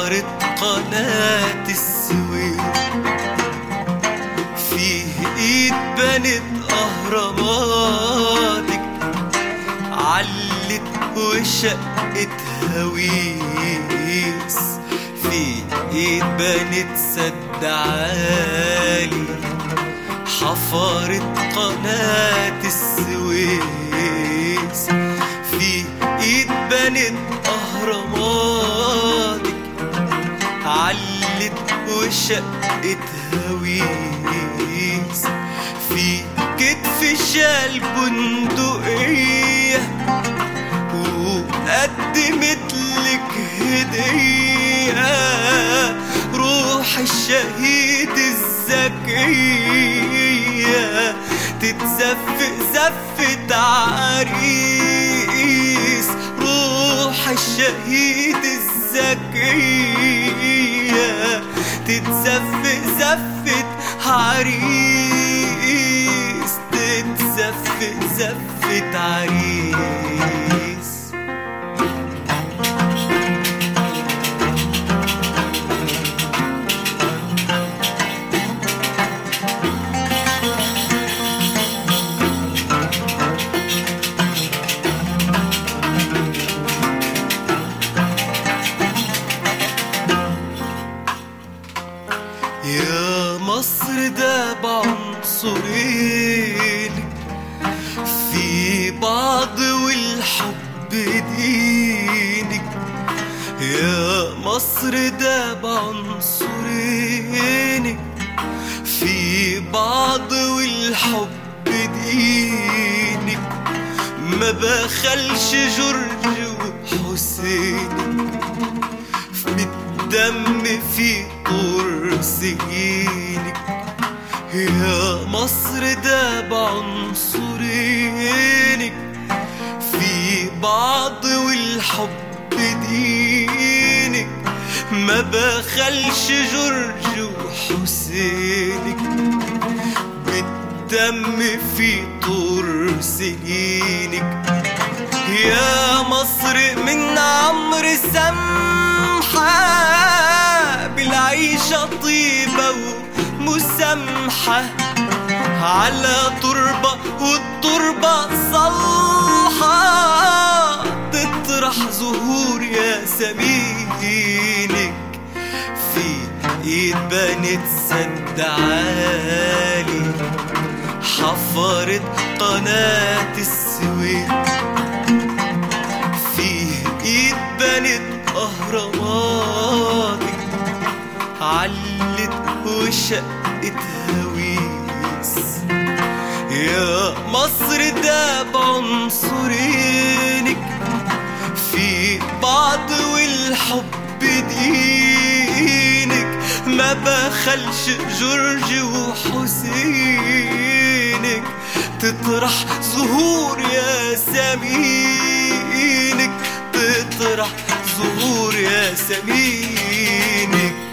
حفرت قناة السويس فيه ايد بنت اهراماتك علت وشقت هويس في ايد بنت سد عالي حفرت قناة السويس في ايد بنت اهراماتك علت وشقت هويس في كتف شال بندقية وقدمت لك هدية روح الشهيد الزكية تتزف زفة عريس روح الشهيد الزكية تتزف زفة عريس تتزف زفة عريس يا مصر ده بعنصرين في بعض والحب دينك يا مصر ده بعنصرين في بعض والحب دينك ما بخلش جورج وحسين بالدم في قرصينك يا مصر ده بعنصرينك في بعض والحب دينك ما بخلش جورج وحسينك بالدم في طور سنينك يا مصر من عمر سمحة بالعيشة طيبة ومسامحة على تربة والتربة صلحة تطرح زهور يا سمينك في ايد بنت سد عالي حفرت قناة السويس فيه ايد بنت اهراماتك علت وشقت هويس يا مصر ده بعنصرينك في بعض والحب دينك ما بخلش جورج وحسينك تطرح زهور يا سمينك تطرح زهور يا سمينك